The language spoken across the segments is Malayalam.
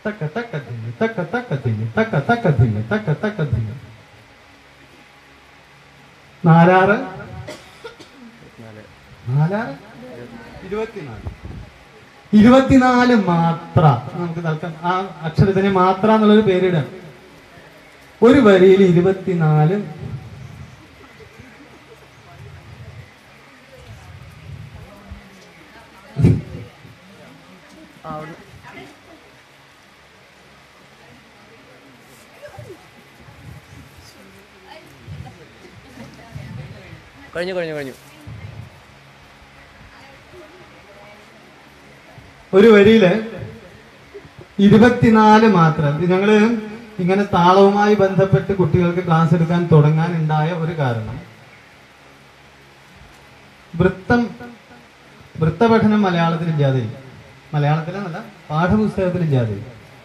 തക്ക തക്ക ധിമി തക്ക തക്ക ധിമി തക്ക തക്ക ധിമി തക്ക തക്ക ധിമി നാലാറ് നാലാറ് ഇരുപത്തിനാല് ഇരുപത്തിനാല് മാത്ര നമുക്ക് തൽക്കാലം ആ അക്ഷരത്തിന് മാത്ര എന്നുള്ളൊരു പേരിടാം ഒരു വരിയിൽ ഇരുപത്തിനാല് കഴിഞ്ഞു കഴിഞ്ഞു കഴിഞ്ഞു ഒരു വരിയില് ഇരുപത്തിനാല് മാത്രം ഇത് ഞങ്ങള് ഇങ്ങനെ താളവുമായി ബന്ധപ്പെട്ട് കുട്ടികൾക്ക് ക്ലാസ് എടുക്കാൻ തുടങ്ങാൻ ഉണ്ടായ ഒരു കാരണം വൃത്തം വൃത്തപഠനം മലയാളത്തിൽ ഇല്ലാതെ മലയാളത്തിലെന്നല്ല പാഠപുസ്തകത്തിൽ ഇല്ലാതെ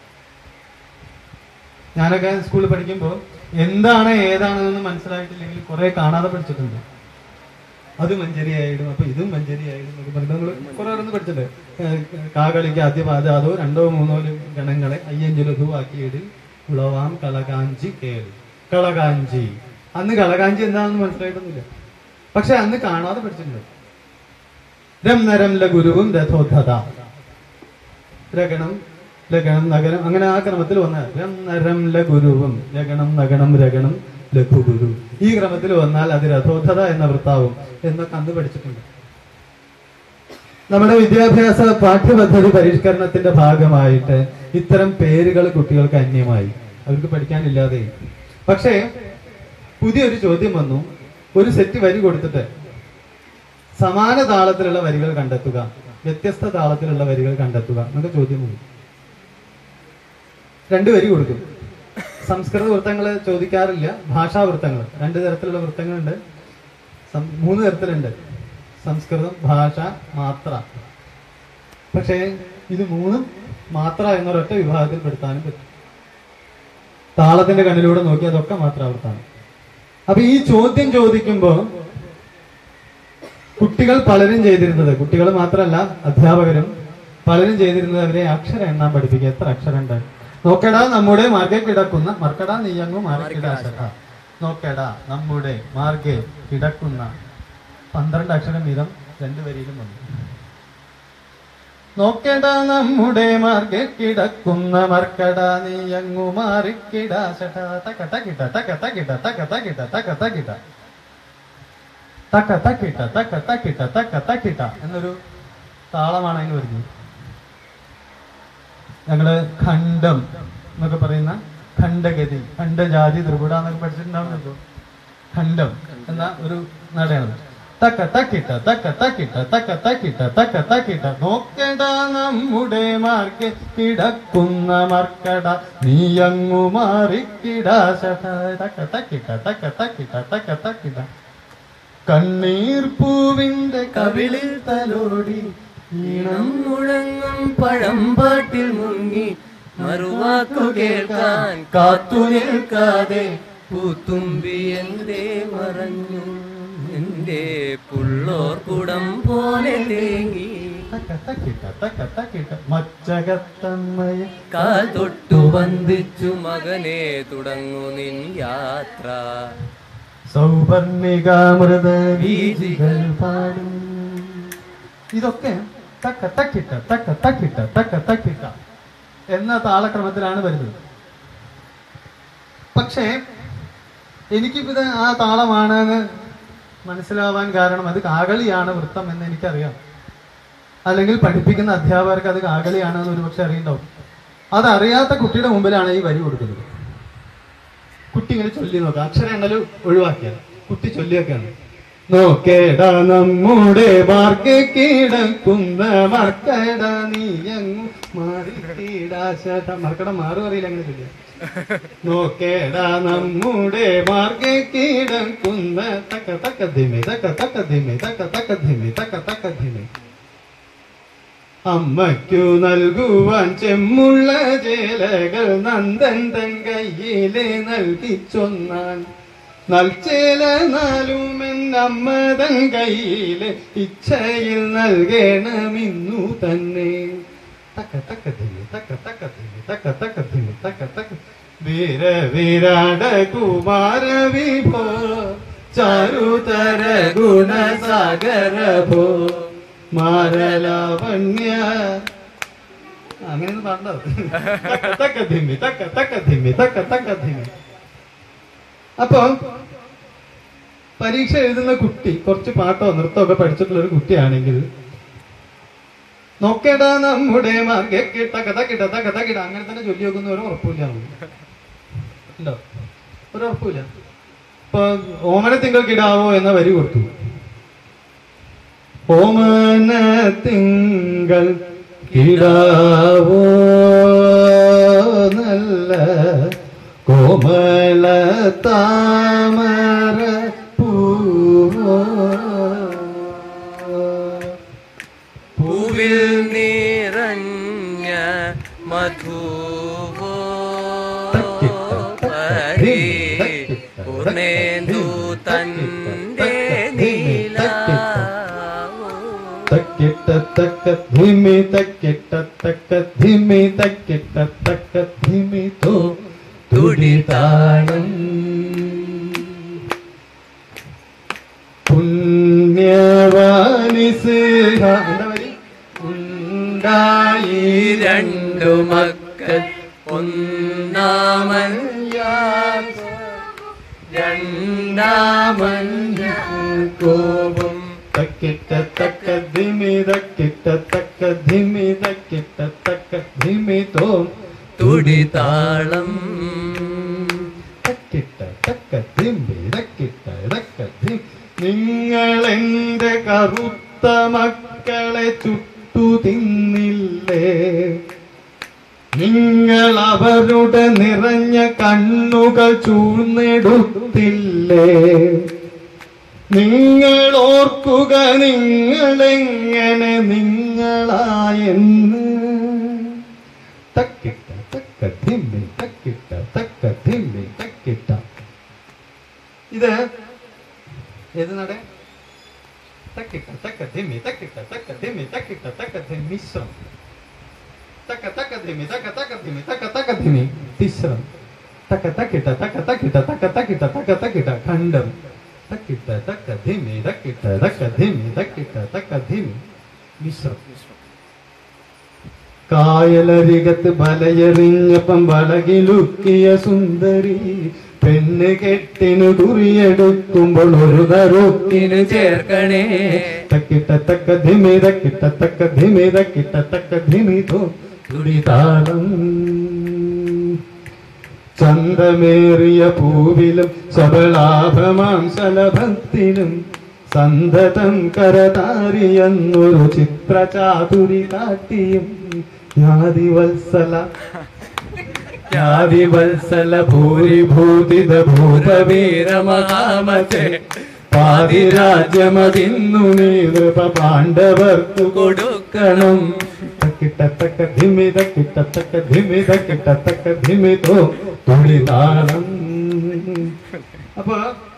ഞാനൊക്കെ സ്കൂളിൽ പഠിക്കുമ്പോൾ എന്താണ് ഏതാണെന്ന് മനസ്സിലായിട്ടില്ലെങ്കിൽ കുറെ കാണാതെ പഠിച്ചിട്ടുണ്ട് അത് മഞ്ചരിയായിടും അപ്പൊ ഇതും മഞ്ചരിയായിടും എന്നൊക്കെ പറഞ്ഞിട്ട് നമ്മള് കുറെ ഓരോന്ന് പഠിച്ചിട്ടുണ്ട് ഏഹ് കാകളിക്ക് ആദ്യപാദ അതോ രണ്ടോ മൂന്നോ ഗണങ്ങളെ അയ്യഞ്ചു ലഘുവാക്കിയിടിൽ ഉളവാം കളകാഞ്ചി കേളി കളകാഞ്ചി അന്ന് കളകാഞ്ചി എന്താണെന്ന് മനസ്സിലായിട്ടൊന്നുമില്ല പക്ഷെ അന്ന് കാണാതെ പഠിച്ചിട്ടുണ്ട് രം നരം ലഗുരുവും രഥോദ്ധത രഗണം ലഗണം നഗരം അങ്ങനെ ആ ക്രമത്തിൽ വന്ന രം നരം ലഗുരുവും ലഗണം നഗണം രഗണം ലഘുഗുരു ഈ ക്രമത്തിൽ വന്നാൽ അത് രഥോദ്ധത എന്ന വൃത്താവും എന്നൊക്കെ അന്ന് പഠിച്ചിട്ടുണ്ട് നമ്മുടെ വിദ്യാഭ്യാസ പാഠ്യപദ്ധതി പരിഷ്കരണത്തിന്റെ ഭാഗമായിട്ട് ഇത്തരം പേരുകൾ കുട്ടികൾക്ക് അന്യമായി അവർക്ക് പഠിക്കാനില്ലാതെ പക്ഷേ പുതിയൊരു ചോദ്യം വന്നു ഒരു സെറ്റ് വരി കൊടുത്തിട്ട് സമാന താളത്തിലുള്ള വരികൾ കണ്ടെത്തുക വ്യത്യസ്ത താളത്തിലുള്ള വരികൾ കണ്ടെത്തുക എന്നൊക്കെ ചോദ്യം വന്നു രണ്ട് വരി കൊടുക്കും സംസ്കൃത വൃത്തങ്ങൾ ചോദിക്കാറില്ല ഭാഷാ വൃത്തങ്ങൾ രണ്ട് തരത്തിലുള്ള വൃത്തങ്ങളുണ്ട് സം- മൂന്ന് തരത്തിലുണ്ട് സംസ്കൃതം ഭാഷ മാത്ര പക്ഷേ ഇത് മൂന്നും മാത്ര എന്നൊരൊറ്റ വിഭാഗത്തിൽ പെടുത്താനും പറ്റും താളത്തിന്റെ കണ്ണിലൂടെ നോക്കി അതൊക്കെ മാത്രാവർത്താണ് അപ്പൊ ഈ ചോദ്യം ചോദിക്കുമ്പോൾ കുട്ടികൾ പലരും ചെയ്തിരുന്നത് കുട്ടികൾ മാത്രമല്ല അധ്യാപകരും പലരും ചെയ്തിരുന്നത് അവരെ അക്ഷരം എണ്ണാൻ പഠിപ്പിക്കുക എത്ര അക്ഷരം ഉണ്ട് നോക്കടാ നമ്മുടെ മാർഗെ കിടക്കുന്ന മർക്കട നീയങ്ങു മാർക്കിടാശക നോക്കടാ നമ്മുടെ മാർഗെ കിടക്കുന്ന പന്ത്രണ്ട് അക്ഷരം വീതം രണ്ടു വരിയിലും വന്നു നോക്കേണ്ട നമ്മുടെ മാർഗെ കിടക്കുന്ന മർക്കട നീയങ്ങു മാറിക്കിടാശട തക തകിട തക തകിട തക തകിട തക തകിട തക്ക തക്കിട്ട തക്ക തക്കിട്ട തക്ക തക്കിട്ട എന്നൊരു താളമാണ് അതിന് വരുന്നത് ഞങ്ങള് ഖണ്ഡം എന്നൊക്കെ പറയുന്ന ഖണ്ഡഗതി ഖണ്ഡജാതി ത്രിപുട എന്നൊക്കെ പഠിച്ചിട്ടുണ്ടാവുന്നല്ലോ ഖണ്ഡം എന്ന ഒരു നടയാണ് തക്ക തക്കിട്ട തക്ക തക്കിട്ട തക്ക തക്കിട്ട തക്ക തക്കിട്ട നോക്കേണ്ട നമ്മുടെ മാർക്ക് കിടക്കുന്ന മർക്കട നീയങ്ങു മാറിക്കിടാശട തക്ക തക്കിട്ട തക്ക തക്കിട്ട തക്ക തക്കിട്ട കണ്ണീർ പൂവിന്റെ കവിളിൽ തലോടി ഈണം മുഴങ്ങും പഴമ്പാട്ടിൽ മുങ്ങി മറുവാക്കു കേൾക്കാൻ കാത്തു നിൽക്കാതെ പൂത്തുമ്പി എന്തേ മറഞ്ഞു എന്റെ പുള്ളോർ കുടം പോലെ തേങ്ങി തക്ക തക്കിട്ട തക്ക തക്കിട്ട മച്ചകത്തമ്മയെ കാൽ തൊട്ടു വന്ദിച്ചു മകനെ തുടങ്ങു നിൻ യാത്ര സൗവർണികാമൃത വീജികൾ പാടും ഇതൊക്കെ തക്ക തക്കിട്ട തക്ക തക്കിട്ട തക്ക തക്കിട്ട എന്ന താളക്രമത്തിലാണ് വരുന്നത് പക്ഷേ എനിക്കിപ്പോ ഇത് ആ താളമാണ് എന്ന് മനസ്സിലാവാൻ കാരണം അത് കാകളിയാണ് വൃത്തം എന്ന് എനിക്കറിയാം അല്ലെങ്കിൽ പഠിപ്പിക്കുന്ന അധ്യാപകർക്ക് അത് കാകളിയാണെന്ന് ഒരുപക്ഷെ അറിയണ്ടാവും അതറിയാത്ത കുട്ടിയുടെ മുമ്പിലാണ് ഈ വരി കൊടുക്കുന്നത് കുട്ടി ഇങ്ങനെ ചൊല്ലി നോക്കാം അക്ഷരം എണ്ണല് ഒഴിവാക്കിയാൽ കുട്ടി ചൊല്ലിയൊക്കെയാണ് നോക്കേട നമ്മുടെ മാർക്ക് കിടക്കുന്ന മർക്കട നീയങ്ങു മാറിക്കീടാശട മർക്കട മാറും അറിയില്ല അങ്ങനെ ചൊല്ലിയ നോക്കേട നമ്മുടെ മാർക്ക് കിടക്കുന്ന തക്ക തക്ക ധിമി തക്ക തക്ക ധിമി തക്ക തക്ക ധിമി തക്ക തക്ക ധിമി അമ്മയ്ക്കു നൽകുവാൻ ചെമ്മുള്ള ചേലകൾ നന്ദൻ തൻ കയ്യിലെ നൽകിച്ചൊന്നാൻ നൽചേല നാലുമെന്നമ്മതൻ കയ്യിലെ ഇച്ഛയിൽ നൽകണമിന്നു തന്നെ തക്ക തക്ക ധിമി തക്ക തക്ക ധിമി തക്ക തക്ക ധിമി തക്ക തക്ക വീര വിരാട കുമാര വിഭോ ചാരുതര ഗുണസാഗര ഭോ മാരലാവണ്യ അങ്ങനെ പാടത് തക്ക തക്ക ധിമി തക്ക തക്ക ധിമി തക്ക തക്ക ധിമി അപ്പൊ പരീക്ഷ എഴുതുന്ന കുട്ടി കുറച്ച് പാട്ടോ നൃത്തമോ ഒക്കെ പഠിച്ചിട്ടുള്ള ഒരു കുട്ടിയാണെങ്കിൽ നോക്കേടാ നമ്മുടെ മാർഗെ കിട്ട കഥ കിട്ട കഥ കിട്ട അങ്ങനെ തന്നെ ചൊല്ലി വെക്കുന്ന ഒരു ഉറപ്പില്ല ഉണ്ടോ ഒരു ഉറപ്പില്ല ഇപ്പൊ ഓമന തിങ്കൾ കിടാവോ എന്ന വരി കൊടുത്തു ഓമന തിങ്കൾ കിടാവോ നല്ല കോമള താമര പൂവോ പൂവിൽ നിറഞ്ഞ മധുവോ പരി പൂർണേന്ദു തന്റെ നീലാവോ തക്കിട്ട തക്ക ധിമി തക്കിട്ട തക്ക ധിമി തക്കിട്ട തക്ക ധിമി തോ തുടിതാളം പുണ്യവാനി സിംഹ എന്താ വരി? ഉണ്ടായി രണ്ടു മക്കൾ ഒന്നാമൻ രണ്ടാമൻ കോപം തക്കിട്ട തക്ക ധിമി തക്കിട്ട തക്ക ധിമി തക്കിട്ട തക്ക ധിമി തോ തുടിതാളം തക്കിട്ട തക്ക ധിമി തക്കിട്ട തക്ക ധിമി നിങ്ങൾ എന്റെ കറുത്ത മക്കളെ ചുട്ടു തിന്നില്ലേ നിങ്ങൾ അവരുടെ നിറഞ്ഞ കണ്ണുകൾ ചൂഴ്ന്നെടുത്തില്ലേ നിങ്ങൾ ഓർക്കുക നിങ്ങളെങ്ങനെ നിങ്ങളായെന്ന് തക്കിട്ട തക്ക ധിമ്മി തക്കിട്ട തക്ക ധിമ്മി തക്കിട്ട ഇത് ഏത് നട തക്കിട്ട തക്ക ധിമ്മി തക്കിട്ട തക്ക ധിമ്മി തക്കിട്ട തക്ക ധിമ്മി മിശ്രം തക്ക തക്ക ധിമ്മി തക്ക തക്ക ധിമ്മി തക്ക തക്ക ധിമ്മി തിശ്രം തക്ക തക്കിട്ട തക്ക തക്കിട്ട തക്ക തക്കിട്ട തക്ക തക്കിട്ട ഖണ്ഡം തക്കിട്ട തക്ക ധിമ്മി തക്കിട്ട തക്ക ധിമ്മി തക്കിട്ട തക്ക ധിമ്മി മിശ്രം കായലരികത്ത് വലയെറിഞ്ഞപ്പം വളകിലുക്കിയ സുന്ദരി പെണ്ണ് കെട്ടിനു തുറിയെടുക്കുമ്പോൾ ഒരു തറുക്കിന് ചേർക്കണേ തക്കിട്ട തക്ക ധിമി തക്കിട്ട തക്ക ധിമി തക്കിട്ട തക്ക ധിമി തോ തുടിതാളം ചന്തമേറിയ പൂവിലും ശബളാഭമാം ശലഭത്തിലും സന്തതം കരതാരിയെന്നൊരു ചിത്രചാതുരി കാട്ടിയും ജ്ഞാതിവത്സല ജ്ഞാതിവത്സല ഭൂരിഭൂതിത ഭൂതവീരമഹാമത്തെ പാതിരാജ്യമതിന്നു നീ നൃപ പാണ്ഡവർക്കു കൊടുക്കണം തക്കിട്ട തക്ക ധിമി തക്കിട്ട തക്ക ധിമി തക്കിട്ട തക്ക ധിമി തോ തുളിതാളം അപ്പൊ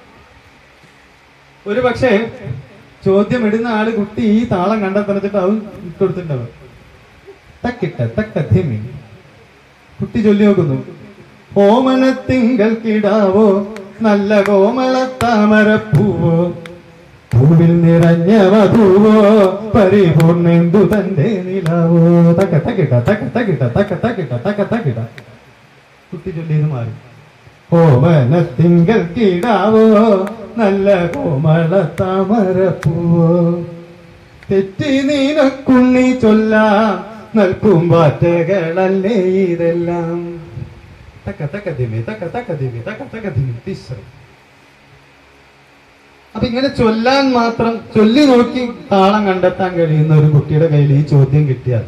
ഒരു പക്ഷേ ചോദ്യം ഇടുന്ന ആള് കുട്ടി ഈ താളം കണ്ടെത്തണിച്ചിട്ട് അവൻ ഇട്ടുകൊടുത്തിട്ടുണ്ടാവും തക്കിട്ട തക്ക ധിമി കുട്ടി ചൊല്ലി നോക്കുന്നു ഓമനത്തിങ്കൽ കിടാവോ നല്ല കോമള താമരപ്പൂവോ പൂവിൽ നിറഞ്ഞ വധുവോ പരിപൂർണെന്തു തന്റെ നിലാവോ തക്ക തക്കിട്ട തക്ക തക്കിട്ട തക്ക തക്കിട്ട തക്ക തക്കിട്ട കുട്ടി ചൊല്ലിയത് മാറി ഓമനത്തിങ്കൽ കിടാവോ നല്ല കോമള താമരപ്പൂവോ തെറ്റി നീനക്കുണ്ണി ചൊല്ലാം നൽകും വാറ്റകളല്ലേ ഇതെല്ലാം തക്ക തക്ക ദിമി തക്ക തക്ക ദിമി തക്ക തക്ക ദിമി തിശ്രം അപ്പൊ ഇങ്ങനെ ചൊല്ലാൻ മാത്രം ചൊല്ലി നോക്കി താളം കണ്ടെത്താൻ കഴിയുന്ന ഒരു കുട്ടിയുടെ കയ്യിൽ ഈ ചോദ്യം കിട്ടിയാൽ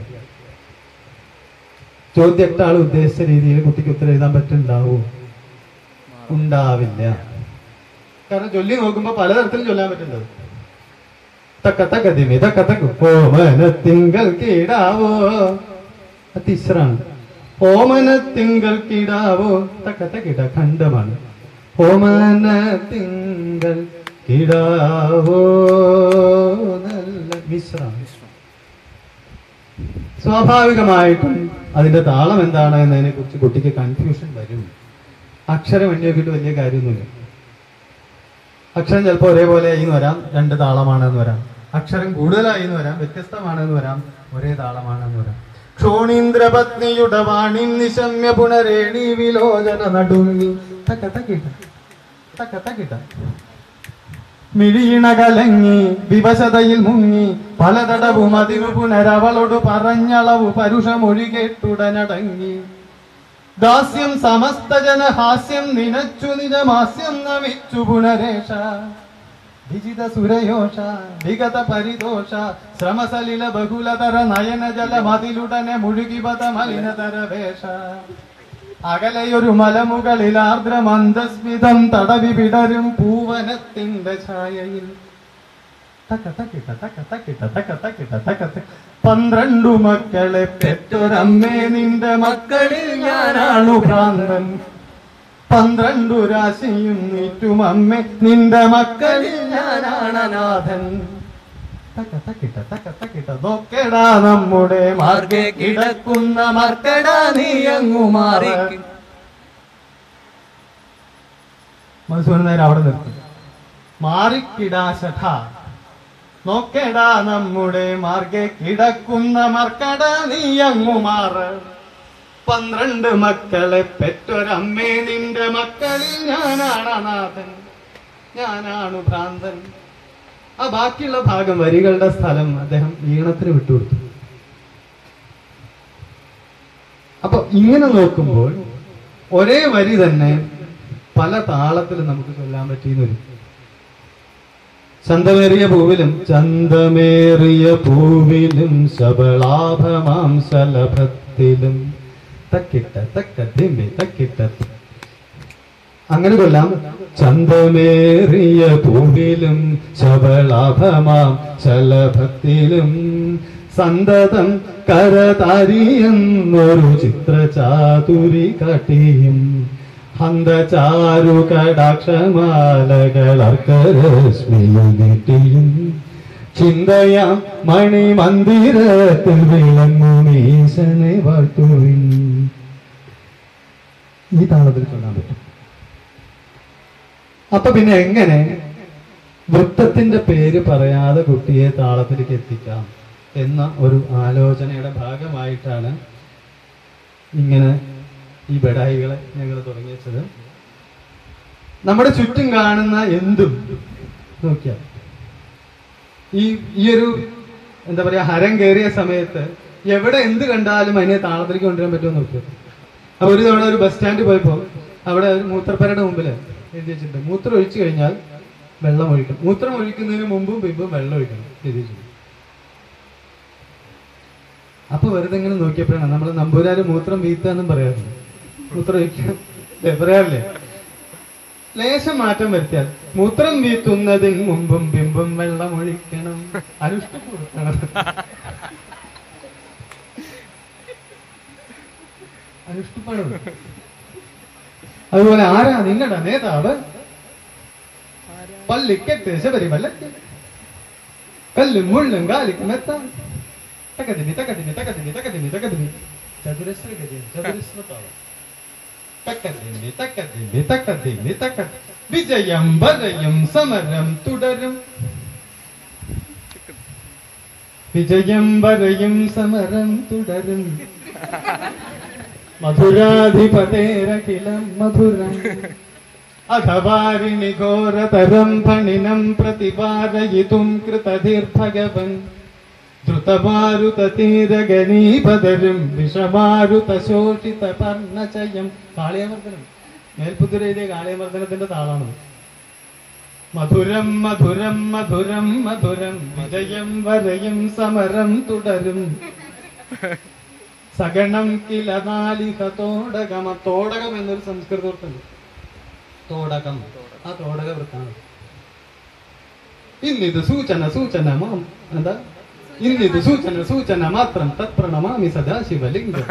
ചോദ്യം എട്ട് ആൾ ഉദ്ദേശിച്ച രീതിയിൽ കുട്ടിക്ക് ഉത്തരം എഴുതാൻ പറ്റുണ്ടാവോ ഉണ്ടാവില്ല കാരണം ചൊല്ലി നോക്കുമ്പോ പലതരത്തിലും ചൊല്ലാൻ പറ്റുന്നത് തക്ക തക്ക ദിമി തക്ക തക്ക ഓമനത്തിങ്കൽ കീടാവോ തിശ്രാണ് ഓമനത്തിങ്കൽ കീടാവോ തക്ക തക്കിട ഖണ്ഡമാണ് ഓമനത്തിങ്കൽ കിടാവോ നല്ല മിശ്രാണ് സ്വാഭാവികമായിട്ടും അതിന്റെ താളം എന്താണ് എന്നതിനെ കുറിച്ച് കുട്ടിക്ക് കൺഫ്യൂഷൻ വരും അക്ഷരം എണ്ണി നോക്കിയിട്ട് വലിയ കാര്യമൊന്നുമില്ല അക്ഷരം ചിലപ്പോൾ ഒരേപോലെ ആയി എന്ന് വരാം രണ്ട് താളമാണെന്ന് വരാം അക്ഷരം കൂടുതലായി എന്ന് വരാം വ്യത്യസ്തമാണെന്ന് വരാം ഒരേ താളമാണെന്ന് വരാം ക്ഷോണീന്ദ്രപത്നിയുടെ വാണി നിശമ്യ പുനരേണി വിലോചന നടുങ്ങി തക്ക തക്കിട്ട തക്ക തക്കിട്ട മിഴിയിണ കലങ്ങി വിവശതയിൽ മുങ്ങി പലതടവും അതിനു പുനരവളോട് പറഞ്ഞളവു പരുഷമൊഴി കേട്ടുടനടങ്ങി ദാസ്യം സമസ്ത ജനഹാസ്യം നിനച്ചു നിജമാസ്യം നമിച്ചു പുനരേഷ വിജിത സുരയോഷ വിഗത പരിദോഷ ശ്രമസലില ബഹുലതര നയന ജലമതിലുടനെ മുഴുകി പത മലിനതര വേഷ അകലെയൊരു മലമുകളിൽ ആർദ്രമന്ദസ്മിതം തടവി വിടരും പൂവനത്തിന്റെ ഛായയിൽ തക്ക തക്കിട്ട തക്ക തക്കിട്ട തക്ക തക്കിട്ട തക്ക തക്ക. പന്ത്രണ്ടു മക്കളെ പെറ്റൊരമ്മേ നിന്റെ മക്കളിൽ ഞാനാണു ഭ്രാന്തൻ പന്ത്രണ്ടു രാശിയും നീറ്റും അമ്മേ നിന്റെ മക്കളിൽ ഞാനാണ് അനാഥൻ തക്ക തക്കിട്ട തക്ക തക്കിട്ട നോക്കടാ നമ്മുടെ മാർഗെ കിടക്കുന്ന മർക്കടാ നീ അങ്ങു മാറി മധുസൂദൻ നേരം അവിടെ നിർത്തി മാറിക്കിടാശഠ നോക്കടാ നമ്മുടെ മാർഗെ കിടക്കുന്ന മർക്കട നീ അങ്ങു മാറ് പന്ത്രണ്ട് മക്കളെ പെറ്റൊരമ്മേ നിന്റെ മക്കളിൽ ഞാനാണ് അനാഥൻ ഞാനാണ് ഭ്രാന്തൻ ആ ബാക്കിയുള്ള ഭാഗം വരികളുടെ സ്ഥലം അദ്ദേഹം ഈണത്തിന് വിട്ടുകൊടുത്തു അപ്പൊ ഇങ്ങനെ നോക്കുമ്പോൾ ഒരേ വരി തന്നെ പല താളത്തിൽ നമുക്ക് ചൊല്ലാൻ പറ്റിയെന്ന് വരും ചന്തമേറിയ പൂവിലും ചന്തമേറിയ പൂവിലും ശബളാഭമാം ശലഭത്തിലും തക്കിട്ട തക്ക ദിമ്പി തക്കിട്ട അങ്ങനെ കൊല്ലാം ചന്തമേറിയ പൂവിലും ശബളാഭമാം ശലഭത്തിലും സന്തതം കരതാരിയെന്നൊരു ചിത്രചാതുരി കാട്ടിയും ഹന്തചാരു കടാക്ഷമാലകളർക്കരശ്മിയിൽ നീട്ടിയും ചിന്തയാം മണിമന്ദിരത്തിൽ വിളങ്ങും ഈശനെ വാഴ്ത്തുവിൻ ഈ താളത്തിൽ ചൊല്ലാൻ പറ്റും അപ്പൊ പിന്നെ എങ്ങനെ വൃത്തത്തിന്റെ പേര് പറയാതെ കുട്ടിയെ താളത്തിലേക്ക് എത്തിക്കാം എന്ന ഒരു ആലോചനയുടെ ഭാഗമായിട്ടാണ് ഇങ്ങനെ ഈ ബഡായികളെ ഞങ്ങൾ തുടങ്ങിയത് നമ്മുടെ ചുറ്റും കാണുന്ന എന്തും നോക്കിയാൽ ഈ ഈ ഒരു എന്താ പറയാ ഹരം കയറിയ സമയത്ത് എവിടെ എന്ത് കണ്ടാലും അതിനെ താളത്തിലേക്ക് കൊണ്ടുവരാൻ പറ്റുമോ നോക്കിയത് അപ്പൊ ഒരു തവണ ഒരു ബസ് സ്റ്റാൻഡ് പോയപ്പോ അവിടെ ഒരു മൂത്രപ്പരയുടെ മുമ്പിൽ എഴുതി വെച്ചിട്ടുണ്ട് മൂത്രം ഒഴിച്ചു കഴിഞ്ഞാൽ വെള്ളം ഒഴിക്കണം മൂത്രം ഒഴിക്കുന്നതിന് മുമ്പും പിമ്പും വെള്ളം ഒഴിക്കണം എഴുതി വെച്ചിട്ടുണ്ട് അപ്പൊ വെറുതെ ഇങ്ങനെ നോക്കിയപ്പോഴാണ് നമ്മൾ നമ്പൂരാര് മൂത്രം വീത്താന്നും പറയാറില്ല മൂത്രം ഒഴിക്കണം അല്ലേ പറയാറില്ലേ ലേശം മാറ്റം വരുത്തിയാൽ മൂത്രം വീത്തുന്നതിന് മുമ്പും ബിംബും വെള്ളം ഒഴിക്കണം അനുഷ്ഠിച്ചു കൊടുക്കണം അനുഷ്ഠിപ്പാണ് അതുപോലെ ആരാ നിങ്ങളുടെ നേതാവ് പള്ളിക്കെട്ട് ശബരിമലക്ക് കല്ലും മുള്ളും കാലിക്കും എത്താം തക്കതിനി തക്കതിനി തക്കതിനി തക്കതിനി തക്കതിനി ചതുരശ്ര ഗതി ചതുരശ്ര താളം തക്കതിനി തക്കതിനി തക്കതിനി തക്ക വിജയം വരയും സമരം തുടരും വിജയം വരയും സമരം തുടരും മധുരാധിപതേരഖിലം മധുരം അധവാരിണി ഘോരതരം ഫണിനം പ്രതിപാരയിതും കൃതധിർഭഗവൻ ദ്രുതമാരുതീരഗണീപതരും വിഷമാരുത ശോഷിത പർണചയം കാളിയമർദ്ദനം മേൽപുതുരയിലെ കാളിയമർദ്ദനത്തിന്റെ താളാണ് മധുരം മധുരം മധുരം മധുരം വിജയം വരയും സമരം തുടരും സഗണം കില നാലിക തോടകം ആ തോടകം എന്നൊരു സംസ്കൃത വൃത്തമുണ്ട് തോടകം ആ തോടക വൃത്താണ് ഇന്നിത് സൂചന സൂചന മാം എന്താ ഇന്നിത് സൂചന സൂചന മാത്രം തത്പ്രണമാമി സദാശിവലിംഗം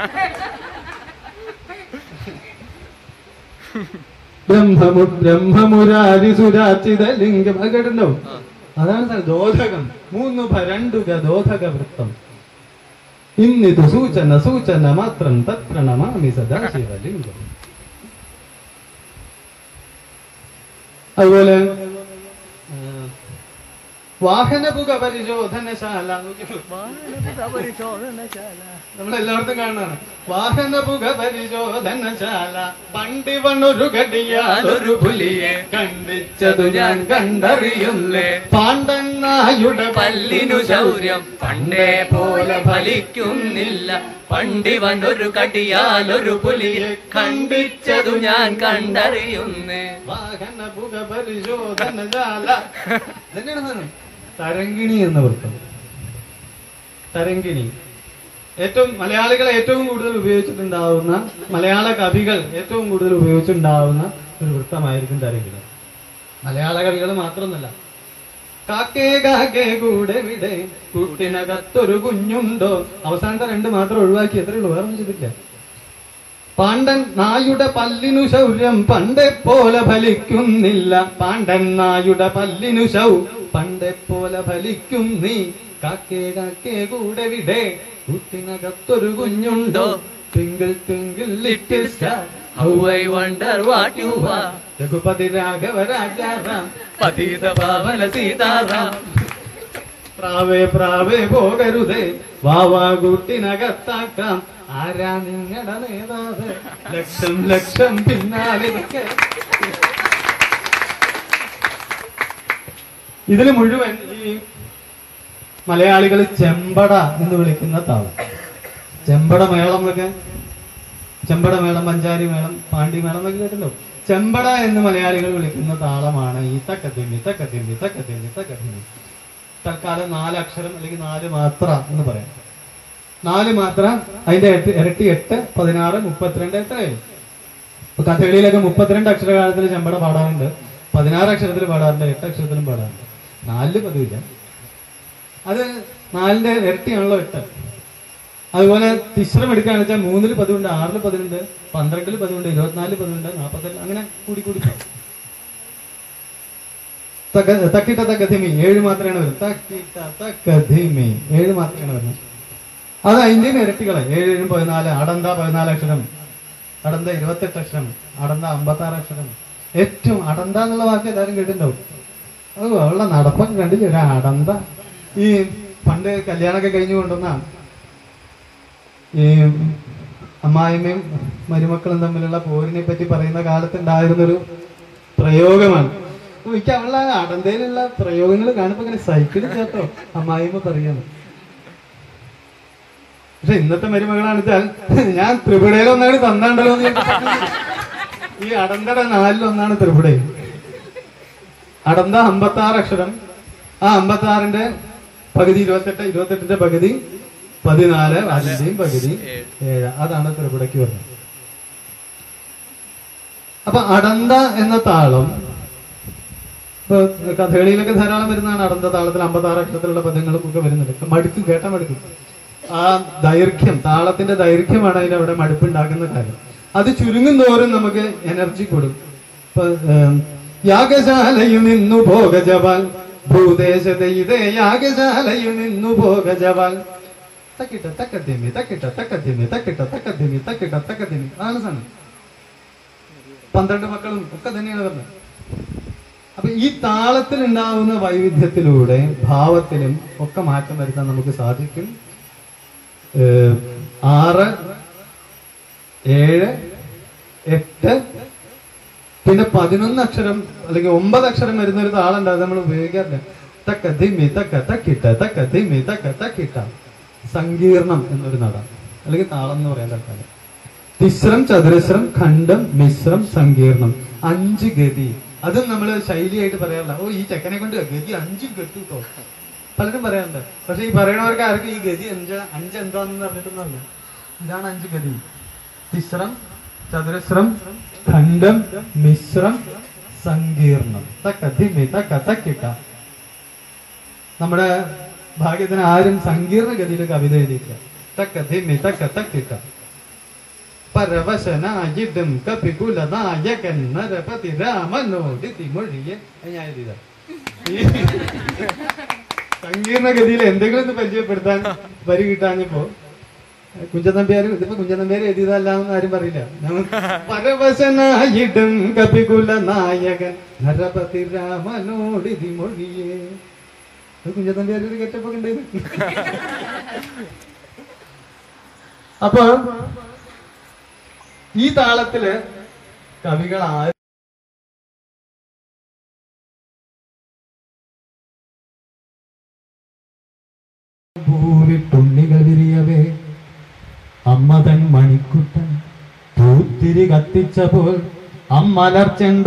ബ്രഹ്മമു ബ്രഹ്മമുരാരി സുരാചിത ലിംഗം അത് കേട്ടിട്ടുണ്ടോ അതാണ് സാർ ദോധകം മൂന്നു ഭ രണ്ടുക ദോധക വൃത്തം ഇന്നിതു സൂചന സൂചന മാത്രം തത്ര നമാമി സദാശിവലിംഗം അതുപോലെ ആ, വാഹനപുക പരിശോധനശാല നമ്മളെല്ലായിടത്തും കാണുന്നതാണ് വാഹനപുക പരിശോധനശാല പണ്ടിവണൊരു കടിയാലൊരു പുലിയെ കണ്ടിച്ചതു ഞാൻ കണ്ടറിയുന്നേ പാണ്ഡന്നായുടെ പല്ലിനു ശൗര്യം പണ്ടേ പോലെ ഫലിക്കുന്നില്ല പണ്ടിവൻ ഒരു കടിയാലൊരു പുലിയെ കണ്ടിച്ചതു ഞാൻ കണ്ടറിയുന്നേ വാഹനപുക പരിശോധനശാല ഇതന്നെയാണ് സാധനം. തരങ്കിണി എന്ന വൃത്തം തരങ്കിണി ഏറ്റവും മലയാളികൾ ഏറ്റവും കൂടുതൽ ഉപയോഗിച്ചിട്ടുണ്ടാവുന്ന മലയാള കവികൾ ഏറ്റവും കൂടുതൽ ഉപയോഗിച്ചിട്ടുണ്ടാവുന്ന ഒരു വൃത്തമായിരിക്കും തരങ്കിണി മലയാള കവികൾ മാത്രമൊന്നല്ല കാക്കേ കാക്കേ കൂടെ വിടെ കൂട്ടിനകത്തൊരു കുഞ്ഞുണ്ടോ അവസാനത്തെ രണ്ട് മാത്രം ഒഴിവാക്കി എത്രയേ ഉള്ളൂ വേറെ ഒന്നും ചെയ്തില്ല പാണ്ഡൻ നായുടെ പല്ലിനു ശൗര്യം പണ്ടെ പോലെ ഫലിക്കുന്നില്ല പാണ്ഡൻ നായുടെ പല്ലിനു ശൗ പണ്ടെ പോലെ ഫലിക്കും നീ കാക്കേ കാക്കേ കൂടെ വിടെ കൂട്ടിനകത്തൊരു കുഞ്ഞുണ്ടോ twinkle twinkle little star How I wonder what you are Raghupati Raghava Rajaram പതിത പാവന സീതാറാം പ്രാവേ പ്രാവേ പോകരുതേ വാവാ കൂട്ടിനകത്താക്കാം ആരാ നിങ്ങളുടെ നേതാവ് ലക്ഷം ലക്ഷം പിന്നാലിതൊക്കെ ഇതിൽ മുഴുവൻ ഈ മലയാളികൾ ചെമ്പട എന്ന് വിളിക്കുന്ന താളം ചെമ്പട മേളം എന്നൊക്കെ ചെമ്പട മേളം പഞ്ചാരി മേളം പാണ്ടി മേളം എന്നൊക്കെ കേട്ടല്ലോ ചെമ്പട എന്ന് മലയാളികൾ വിളിക്കുന്ന താളമാണ് ഈ തക്കത്തിമ്മി തക്കത്തിമ്മി തക്കത്തിമ്മി തക്കത്തിമ്മി തൽക്കാലം നാല് അക്ഷരം അല്ലെങ്കിൽ നാല് മാത്ര എന്ന് പറയാം നാല് മാത്ര അതിന്റെ എട്ട് ഇരട്ടി എട്ട് പതിനാറ് മുപ്പത്തിരണ്ട് എത്രയായി ഇപ്പൊ കഥകളിയിലൊക്കെ മുപ്പത്തിരണ്ട് അക്ഷരകാലത്തിൽ ചെമ്പട പാടാറുണ്ട് പതിനാറ് അക്ഷരത്തിൽ പാടാറുണ്ട് എട്ട് അക്ഷരത്തിലും പാടാറുണ്ട് നാലില് പതിവില്ല അത് നാലിന്റെ ഇരട്ടിയാണല്ലോ എട്ട് അതുപോലെ തിശ്രം എടുക്കുകയാണെന്ന് വെച്ചാൽ മൂന്നില് പതിവുണ്ട് ആറില് പതിവുണ്ട് പന്ത്രണ്ടില് പതിവുണ്ട് ഇരുപത്തിനാലില് പതിവുണ്ട് നാൽപ്പത്തെട്ട് അങ്ങനെ കൂടി കൂടി പോകും. തക- തക്കിട്ട തക്കധിമി ഏഴ് മാത്രമാണ് വരുന്നത് തക്കിട്ട തക്കധിമി ഏഴ് മാത്രമാണ് വരുന്നത് അത് അതിന്റെ ഇരട്ടികളെ ഏഴ് ഏഴും പതിനാല് അടന്ത പതിനാല് അക്ഷരം അടന്ത ഇരുപത്തെട്ട് അക്ഷരം അടന്ത അമ്പത്തി ആറ് അക്ഷരം ഏറ്റവും അടന്ത എന്നുള്ള വാക്ക് എല്ലാവരും കേട്ടിട്ടുണ്ടാവും അത് ഉള്ള നടപ്പൊക്കെ കണ്ടില്ല ഒരു അടന്ത ഈ പണ്ട് കല്യാണമൊക്കെ കഴിഞ്ഞു കൊണ്ടുവന്ന ഈ അമ്മായിമ്മയും മരുമക്കളും തമ്മിലുള്ള പോരിനെ പറ്റി പറയുന്ന കാലത്തുണ്ടായിരുന്നൊരു പ്രയോഗമാണ് അപ്പൊ എനിക്ക് അവളുടെ അടന്തയിലുള്ള പ്രയോഗങ്ങൾ കാണുമ്പോ ഇങ്ങനെ സൈക്കിൾ ചേർത്തോ അമ്മായിമ്മ പറയുന്നു പക്ഷെ ഇന്നത്തെ മരുമകളാണ് വെച്ചാൽ ഞാൻ ത്രിപുടയിൽ ഒന്നാണ് തന്നാണ്ടല്ലോ എന്ന് ചോദിച്ചിട്ട് ഈ അടന്തയുടെ നാലിലൊന്നാണ് ത്രിപുടയിൽ അടന്ത അമ്പത്തി ആറ് അക്ഷരം ആ അമ്പത്തി ആറിന്റെ പകുതി ഇരുപത്തെട്ട് ഇരുപത്തെട്ടിന്റെ പകുതി പതിനാല് അതിന്റെയും പകുതി ഏഴ് അതാണ് ത്രിപുടയ്ക്ക് വരുന്നത് അപ്പൊ അടന്ത എന്ന താളം ഇപ്പൊ കഥകളിയിലൊക്കെ ധാരാളം വരുന്നതാണ് അടന്ത താളത്തിൽ അമ്പത്തി ആറ് അക്ഷരത്തിലുള്ള പദങ്ങളും ഒക്കെ വരുന്നുണ്ട് മടുക്കും കേട്ട മടുക്കും ആ ദൈർഘ്യം താളത്തിന്റെ ദൈർഘ്യമാണ് അതിന് അവിടെ മടുപ്പുണ്ടാക്കുന്ന കാര്യം അത് ചുരുങ്ങും തോറും നമുക്ക് എനർജി കൊടുക്കും ഇപ്പൊ ഏം, യാഗശാലയിൽ നിന്നു ഭോഗജവാൽ ഭൂദേശത്തെ ഇതേ യാഗശാലയിൽ നിന്നു ഭോഗജവാൽ തക്കിട്ട തക്കത്തിമി തക്കിട്ട തക്കത്തിമി തക്കിട്ട തക്കത്തിമി തക്കിട്ട തക്കത്തിമി അതാണ് സാധനം പന്ത്രണ്ട് മക്കളും ഒക്കെ തന്നെയാണ് പറഞ്ഞത് അപ്പൊ ഈ താളത്തിൽ ഉണ്ടാവുന്ന വൈവിധ്യത്തിലൂടെ ഭാവത്തിലും ഒക്കെ മാറ്റം വരുത്താൻ നമുക്ക് സാധിക്കും ഏഹ് ആറ് ഏഴ് എട്ട് പിന്നെ പതിനൊന്ന് അക്ഷരം അല്ലെങ്കിൽ ഒമ്പത് അക്ഷരം വരുന്ന ഒരു താളുണ്ട് അത് നമ്മൾ ഉപയോഗിക്കാറില്ല തക്ക ധിമി തക്ക തക്കിട്ട തക്ക ധിമി തക്ക തക്കിട്ട സങ്കീർണം എന്നൊരു നട അല്ലെങ്കിൽ താളം എന്ന് പറയാൻ തൽക്കാലം തിശ്രം ചതുരശ്രം ഖണ്ഡം മിശ്രം സങ്കീർണം അഞ്ച് ഗതി അതും നമ്മൾ ശൈലിയായിട്ട് പറയാറില്ല ഓ ഈ ചെക്കനെ കൊണ്ട് ഗതി അഞ്ചും കെട്ടു കേട്ടോ പലരും പറയാറുണ്ട് പക്ഷെ ഈ പറയണവർക്ക് ആർക്കും ഈ ഗതി അഞ്ച് അഞ്ച് എന്താണെന്ന് അറിഞ്ഞിട്ടൊന്നുമല്ല ഇതാണ് അഞ്ച് ഗതി തിശ്രം ചതുരശ്രം ഖണ്ഡം മിശ്രം സങ്കീർണം തക്ക ധിമി തക്ക തക്കിട്ട നമ്മുടെ ഭാഗ്യത്തിന് ആരും സങ്കീർണ ഗതിയിൽ കവിത എഴുതിയില്ല തക്ക ധിമി തക്ക തക്കിട്ട പരവശനായിടും കപികുലനായകൻ നരപതി രാമനോടിതി മൊഴിയെ അത് ഞാൻ എഴുതിയതാ ഈ സങ്കീർണ ഗതിയിൽ എന്തെങ്കിലും ഒന്ന് പരിചയപ്പെടുത്താൻ വരി കിട്ടാഞ്ഞപ്പോ കുഞ്ചനമ്പ്യാർ ഇതിപ്പോ കുഞ്ചനമ്പ്യാർ എഴുതിയതല്ലാന്ന് ആരും പറയില്ല നമ്മൾ പരവശനായിടും കപികുല നായകൻ നരപതി രാമനോടിതി മൊഴിയേ അത് കുഞ്ചനമ്പ്യാർ ഒരു കെറ്റപ്പൊക്കെ ഉണ്ടായിരുന്നു അപ്പൊ ഈ താളത്തില് കവികൾ ആര് ഭൂവിട്ടുണ്ണികൾ വിരിയവേ അമ്മതൻ മണിക്കുട്ടൻ പൂത്തിരി കത്തിച്ചപ്പോൾ അമ്മലർ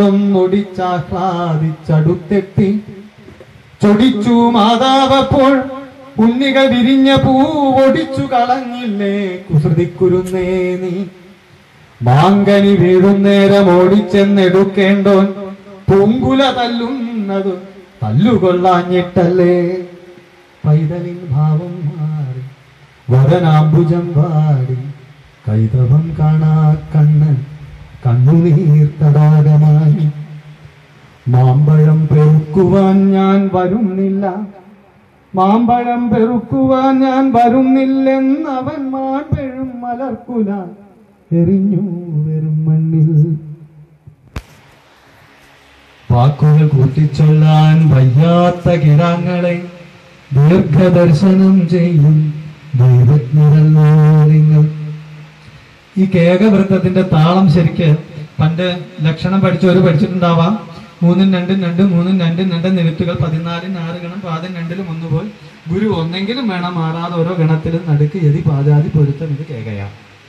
ചെണ്ടൊന്നൊടിച്ചാഹ്ലാദിച്ചടുത്തെത്തി ചൊടിച്ചു മാതാവപ്പോൾ ഉണ്ണികൾ വിരിഞ്ഞ പൂവൊടിച്ചു കളഞ്ഞില്ലേ കുസൃതിക്കുരുന്നേ നീ മാങ്കനി വീഴുന്നേരം ഓടിച്ചെന്നെടുക്കേണ്ടോൻ പൂങ്കുല തല്ലുന്നത് തല്ലുകൊള്ളാഞ്ഞിട്ടല്ലേ പൈതലിൻ ഭാവം മാറി വരനാംബുജം വാടി കൈതവം കാണാ കണ്ണ് കണ്ണുനീർ തടാകമായി മാമ്പഴം പെറുക്കുവാൻ ഞാൻ വരുന്നില്ല മാമ്പഴം പെറുക്കുവാൻ ഞാൻ വരുന്നില്ലെന്നവൻ മാമ്പഴും മലർക്കുല എറിഞ്ഞു വെറും മണ്ണിൽ വാക്കുകൾ കൂട്ടിച്ചൊല്ലാൻ വയ്യാത്ത കിടാങ്ങളെ ദീർഘദർശനം ചെയ്യും ദൈവജ്ഞരല്ലോ നിങ്ങൾ ഈ കേകവൃത്തത്തിന്റെ താളം ശരിക്ക് പണ്ട് ലക്ഷണം പഠിച്ചവര് പഠിച്ചിട്ടുണ്ടാവാം മൂന്നും രണ്ടും രണ്ടും മൂന്നും രണ്ടും രണ്ടും നിരുത്തുകൾ പതിനാലിന് ആറ് ഗണം പാദം രണ്ടിലും ഒന്നുപോൽ ഗുരു ഒന്നെങ്കിലും വേണം മാറാതെ ഓരോ ഗണത്തിലും നടുക്ക് യതി പാദാതി പൊരുത്തം ഇത് കേകയാ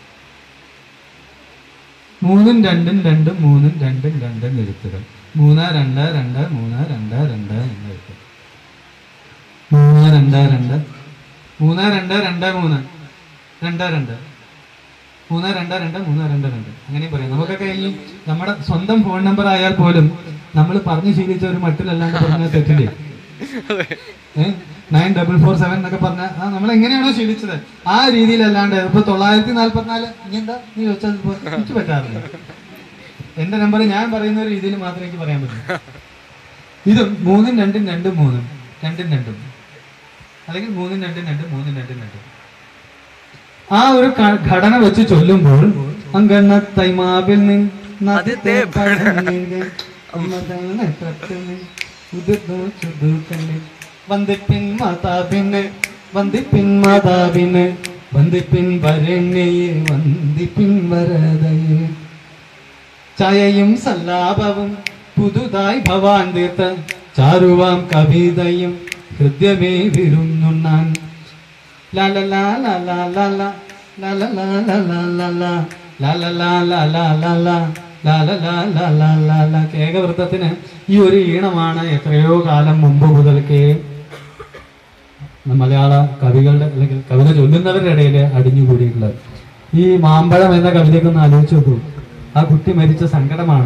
മൂന്നും രണ്ടും രണ്ടും മൂന്നും രണ്ടും രണ്ടും നിരുത്തുകൾ മൂന്ന് രണ്ട് രണ്ട് മൂന്ന് രണ്ട് രണ്ട് എന്ന് എഴുത്തും മൂന്ന് രണ്ട് രണ്ട് മൂന്ന് രണ്ട് രണ്ട് മൂന്ന് രണ്ട് രണ്ട് മൂന്ന് രണ്ട് രണ്ട് മൂന്ന് രണ്ട് രണ്ട് അങ്ങനെയും പറയാം നമുക്കൊക്കെ ഈ നമ്മുടെ സ്വന്തം ഫോൺ നമ്പർ ആയാൽ പോലും നമ്മൾ പറഞ്ഞു ശീലിച്ച ഒരു മട്ടിലല്ലാണ്ട് പറഞ്ഞ തെറ്റില്ലേ നയൻ ഡബിൾ ഫോർ സെവൻ എന്നൊക്കെ പറഞ്ഞ ആ നമ്മൾ എങ്ങനെയാണോ ശീലിച്ചത് ആ രീതിയിലല്ലാണ്ട് ഇപ്പൊ തൊള്ളായിരത്തി നാല്പത്തിനാല് ഇനി എന്താ നീ ചോദിച്ചത് ഇപ്പൊ എനിക്ക് പറ്റാറില്ല എന്റെ നമ്പർ ഞാൻ പറയുന്ന ഒരു രീതിയിൽ മാത്രമേ എനിക്ക് പറയാൻ പറ്റൂ ഇതും മൂന്നും രണ്ടും രണ്ടും മൂന്നും രണ്ടും രണ്ടും അല്ലെങ്കിൽ മൂന്നും രണ്ടും രണ്ടും മൂന്നും രണ്ടും രണ്ടും ആ ഒരു ക- ഘടന വെച്ച് ചൊല്ലുമ്പോൾ അങ്കണ്ണ തൈമാവിൽ ആദ്യത്തെ വന്ദിപ്പിൻ മാതാവിന് വന്ദിപ്പിൻ മാതാവിന് വന്ദിപ്പിൻ വരണ്യയെ വന്ദിപ്പിൻ വരതയെ ചായയും സല്ലാപവും പുതുതായി ഭവാൻ തീർത്ത ചാരുവാം കവിതയും ഹൃദ്യമേ വിരുന്നുണ്ണാൻ കേകവൃത്തത്തിന് ഈ ഒരു ഈണമാണ് എത്രയോ കാലം മുമ്പ് മുതൽക്കേ മലയാള കവികളുടെ അല്ലെങ്കിൽ കവിത ചൊല്ലുന്നവരുടെ ഇടയിൽ അടിഞ്ഞുകൂടിയിട്ടുള്ളത് ഈ മാമ്പഴം എന്ന കവിതയൊക്കെ ഒന്ന് ആലോചിച്ച് നോക്കൂ ആ കുട്ടി മരിച്ച സങ്കടമാണ്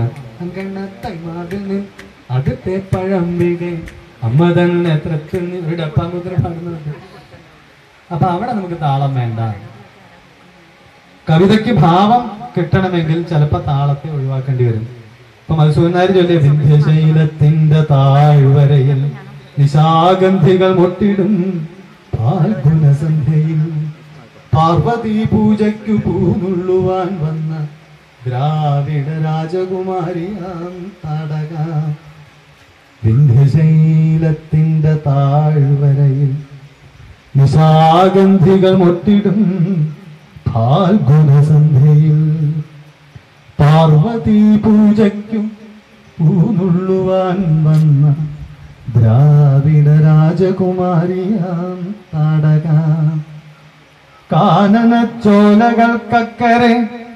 അടുത്തെ പഴം വീഴേ അമ്മ തന്നെ എത്ര ഒരു ഡപ്പാമുദ്ര പാടുന്നുണ്ട് അപ്പൊ അവിടെ നമുക്ക് താളം വേണ്ട കവിതയ്ക്ക് ഭാവം കിട്ടണമെങ്കിൽ ചിലപ്പോ താളത്തെ ഒഴിവാക്കേണ്ടി വരും ഇപ്പൊ മധുസൂനാര് ചൊല്ലിയ വിന്ധ്യശൈലത്തിന്റെ താഴ്വരയിൽ നിശാഗന്ധികൾ മൊട്ടിടും പാൽഗുണസന്ധ്യയിൽ പാർവതി പൂജയ്ക്കു പൂനുള്ളുവാൻ വന്ന ദ്രാവിഡ രാജകുമാരിയാം തടക വിന്ധ്യശൈലത്തിന്റെ താഴ്വരയിൽ നിശാഗന്ധികൾ മൊട്ടിടും ഫാൽഗുണസന്ധ്യയിൽ പാർവതി പൂജയ്ക്കും പൂനുള്ളുവാൻ വന്ന ദ്രാവിഡ രാജകുമാരിയാം താടക കാനനച്ചോലകൾക്കക്കരെ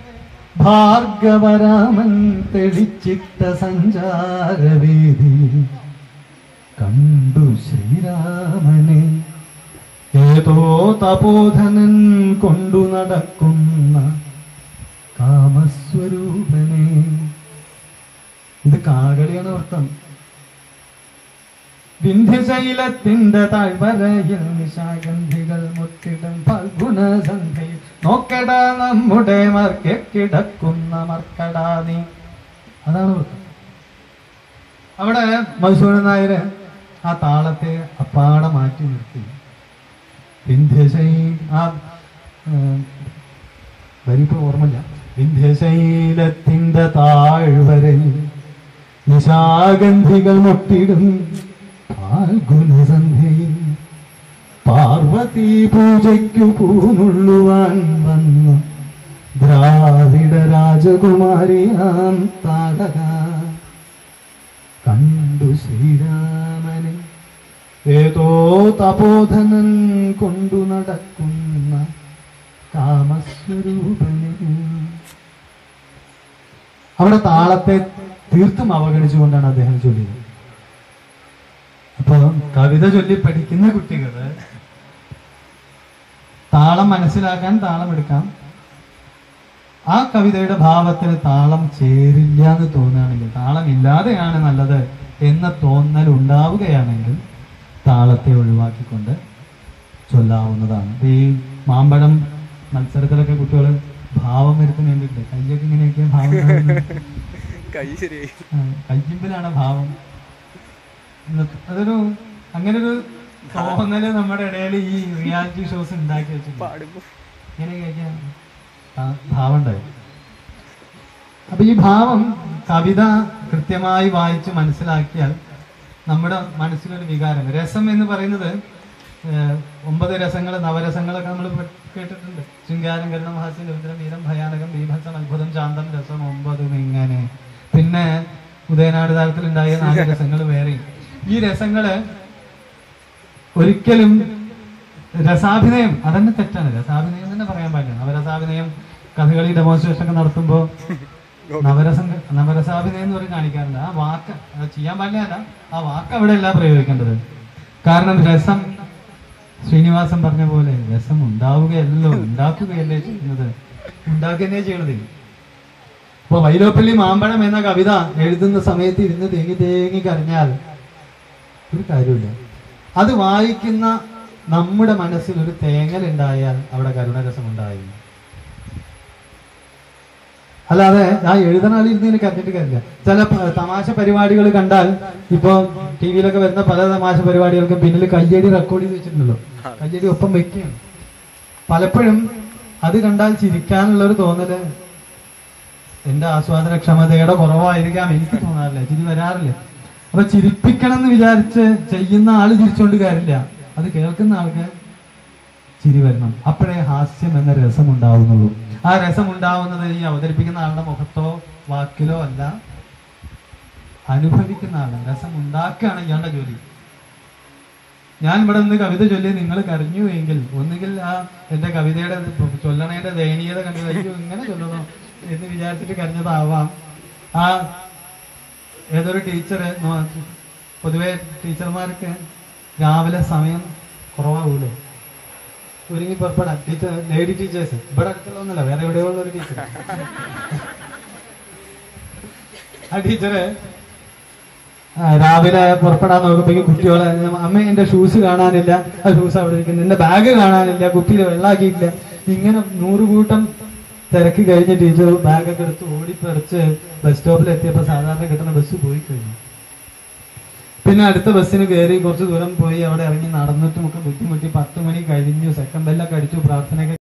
ഭാർഗവരാമൻ തെളിച്ചിട്ട സഞ്ചാരവേദിയിൽ കണ്ടു ശ്രീരാമനെ ഏതോ തപോധനൻ കൊണ്ടു നടക്കുന്ന കാമസ്വരൂപനെ ഇത് കാകളിയാണ് അർത്ഥം വിന്ധ്യശൈലത്തിന്റെ താഴ്വരയിൽ നിശാഗന്ധികൾ മുത്തിടം ഫൽഗുണസന്ധ്യയിൽ നോക്കട നമ്മുടെ മർക്കെ കിടക്കുന്ന മർക്കടാ നീ അതാണ് അർത്ഥം അവിടെ മധുസൂദൻ നായര് ആ താളത്തെ അപ്പാടെ മാറ്റി നിർത്തി വിന്ധ്യശൈ ആ ഏഹ്, വരിപ്പോ ഓർമ്മയില്ല വിന്ധ്യശൈലത്തിന്റെ താഴ്വരയിൽ നിശാഗന്ധികൾ മുട്ടിടും ഫാൽഗുണസന്ധ്യയിൽ പാർവതി പൂജയ്ക്കു പൂനുള്ളുവാൻ വന്നു ദ്രാവിഡ രാജകുമാരിയാം താടക കണ്ടു ശ്രീരാമനെ ഏതോ തപോധനൻ കൊണ്ടു നടക്കുന്ന കാമസ്വരൂപനെ അവിടെ താളത്തെ തീർത്തും അവഗണിച്ചുകൊണ്ടാണ് അദ്ദേഹം ചൊല്ലിയത് അപ്പൊ കവിത ചൊല്ലി പഠിക്കുന്ന കുട്ടികള് താളം മനസ്സിലാക്കാൻ താളം എടുക്കാം ആ കവിതയുടെ ഭാവത്തിന് താളം ചേരില്ല എന്ന് തോന്നുകയാണെങ്കിൽ താളം ഇല്ലാതെയാണ് നല്ലത് എന്ന തോന്നൽ ഉണ്ടാവുകയാണെങ്കിൽ താളത്തെ ഒഴിവാക്കിക്കൊണ്ട് ചൊല്ലാവുന്നതാണ് ഇപ്പൊ ഈ മാമ്പഴം മത്സരത്തിലൊക്കെ കുട്ടികൾ ഭാവം വരുത്തിന് വേണ്ടിയിട്ട് കയ്യൊക്കെ ഇങ്ങനെയൊക്കെ ഭാവം വരുന്നത്. കൈ ശരിയായി ആ, കയ്യിമ്പിലാണ് ഭാവം ഇന്നത്തെ- അതൊരു അങ്ങനെ ഒരു തോന്നല് നമ്മുടെ ഇടയിൽ ഈ റിയാലിറ്റി ഷോസ് ഉണ്ടാക്കി വെച്ചിട്ടുണ്ട് പാടുമ്പോ ഇങ്ങനെ കേൾക്കാൻ ഭാവം ഉണ്ടായി അപ്പൊ ഈ ഭാവം കവിത കൃത്യമായി വായിച്ച് മനസ്സിലാക്കിയാൽ നമ്മുടെ മനസ്സിലൊരു വികാരം രസം എന്ന് പറയുന്നത് ഏഹ്, ഒമ്പത് രസങ്ങൾ നവരസങ്ങളൊക്കെ നമ്മൾ കേട്ടിട്ടുണ്ട് ശൃംഗാരം കരുണം ഹാസ്യം രൗദ്രം വീരം ഭയാനകം ബീഭത്സം അത്ഭുതം ശാന്തം രസം ഒമ്പതും ഇങ്ങനെ പിന്നെ ഉദയനാട് താരത്തിൽ ഉണ്ടായ നാല് രസങ്ങൾ വേറെ ഈ രസങ്ങള് ഒരിക്കലും രസാഭിനയം അതന്നെ തെറ്റാണ് രസാഭിനയം തന്നെ പറയാൻ പാടില്ല നവരസാഭിനയം കഥകളി ഡെമോൺസ്ട്രേഷൻ ഒക്കെ നടത്തുമ്പോ നവരസ നവരസാഭിനയം എന്ന് പറഞ്ഞ് കാണിക്കാറില്ല ആ വാക്ക് അത് ചെയ്യാൻ പാടില്ല ആ വാക്ക് അവിടെ അല്ല പ്രയോഗിക്കേണ്ടത് കാരണം രസം ശ്രീനിവാസൻ പറഞ്ഞ പോലെ രസം ഉണ്ടാവുകയല്ലോ ഉണ്ടാക്കുകയല്ലേ ചെയ്യുന്നത് ഉണ്ടാക്കുകയല്ലേ ചെയ്യണത് ഇപ്പൊ വൈലോപ്പള്ളി മാമ്പഴം എന്ന കവിത എഴുതുന്ന സമയത്ത് ഇരുന്ന് തേങ്ങി തേങ്ങി കരഞ്ഞാൽ ഒരു കാര്യമില്ല അത് വായിക്കുന്ന നമ്മുടെ മനസ്സിൽ ഒരു തേങ്ങൽ ഉണ്ടായാൽ അവിടെ കരുണരസം ഉണ്ടായി അല്ലാതെ ആ എഴുതുന്ന ആൾ ഇരുന്ന് കരഞ്ഞിട്ട് കാര്യമില്ല ചില പ- തമാശ പരിപാടികൾ കണ്ടാൽ ഇപ്പൊ ടി വിയിലൊക്കെ വരുന്ന പല തമാശ പരിപാടികൾക്കും പിന്നിൽ കയ്യടി റെക്കോർഡ് ചെയ്ത് വെച്ചിട്ടുണ്ടല്ലോ കയ്യടി ഒപ്പം വെക്കുകയാണ് പലപ്പോഴും അത് കണ്ടാൽ ചിരിക്കാനുള്ള ഒരു തോന്നല് എന്റെ ആസ്വാദന ക്ഷമതയുടെ കുറവായിരിക്കാം എനിക്ക് തോന്നാറില്ല ചിരി വരാറില്ല അപ്പൊ ചിരിപ്പിക്കണം എന്ന് വിചാരിച്ച് ചെയ്യുന്ന ആള് ചിരിച്ചോണ്ട് കാര്യമില്ല അത് കേൾക്കുന്ന ആൾക്ക് ചിരി വരണം അപ്പോഴേ ഹാസ്യം എന്ന രസം ഉണ്ടാവുന്നുള്ളൂ ആ രസം ഉണ്ടാവുന്നത് ഈ അവതരിപ്പിക്കുന്ന ആളുടെ മുഖത്തോ വാക്കിലോ അല്ല അനുഭവിക്കുന്ന ആളാണ് രസം ഉണ്ടാക്കുകയാണ് ഇയാളുടെ ജോലി ഞാൻ ഇവിടെ നിന്ന് കവിത ചൊല്ലി നിങ്ങൾ കരഞ്ഞു എങ്കിൽ ഒന്നുകിൽ ആ എന്റെ കവിതയുടെ ചൊല്ലണേന്റെ ദയനീയത കണ്ടത് അയ്യോ ഇങ്ങനെ ചൊല്ലണോ എന്ന് വിചാരിച്ചിട്ട് കരഞ്ഞതാവാം ആ ഏതൊരു ടീച്ചർ പൊതുവെ ടീച്ചർമാർക്ക് രാവിലെ സമയം കുറവാകൂലോ ഒരുങ്ങി പുറപ്പെടാൻ ടീച്ചർ ലേഡി ടീച്ചേഴ്സ് ഇവിടെ അടുത്തുള്ള ഒന്നല്ല വേറെ എവിടെയോ ഉള്ള ഒരു ടീച്ചർ ആ ടീച്ചറ് ആ, രാവിലെ പുറപ്പെടാൻ നോക്കുമ്പോഴേക്കും കുട്ടികളെ അമ്മ എന്റെ ഷൂസ് കാണാനില്ല ആ ഷൂസ് അവിടെ ഇരിക്കുന്നു എന്റെ ബാഗ് കാണാനില്ല കുപ്പിയിൽ വെള്ളാക്കിയിട്ടില്ല ഇങ്ങനെ നൂറ് കൂട്ടം തിരക്ക് കഴിഞ്ഞ് ടീച്ചർ ബാഗൊക്കെ എടുത്ത് ഓടിപ്പറിച്ച് ബസ് സ്റ്റോപ്പിൽ എത്തിയപ്പോൾ സാധാരണ കിട്ടുന്ന ബസ് പോയി കഴിഞ്ഞു പിന്നെ അടുത്ത ബസ്സിന് കയറി കുറച്ച് ദൂരം പോയി അവിടെ ഇറങ്ങി നടന്നിട്ടും ഒക്കെ ബുദ്ധിമുട്ടി പത്ത് മണി കഴിഞ്ഞു സെക്കൻഡ് ബെല്ലൊക്കെ അടിച്ചു പ്രാർത്ഥനയൊക്കെ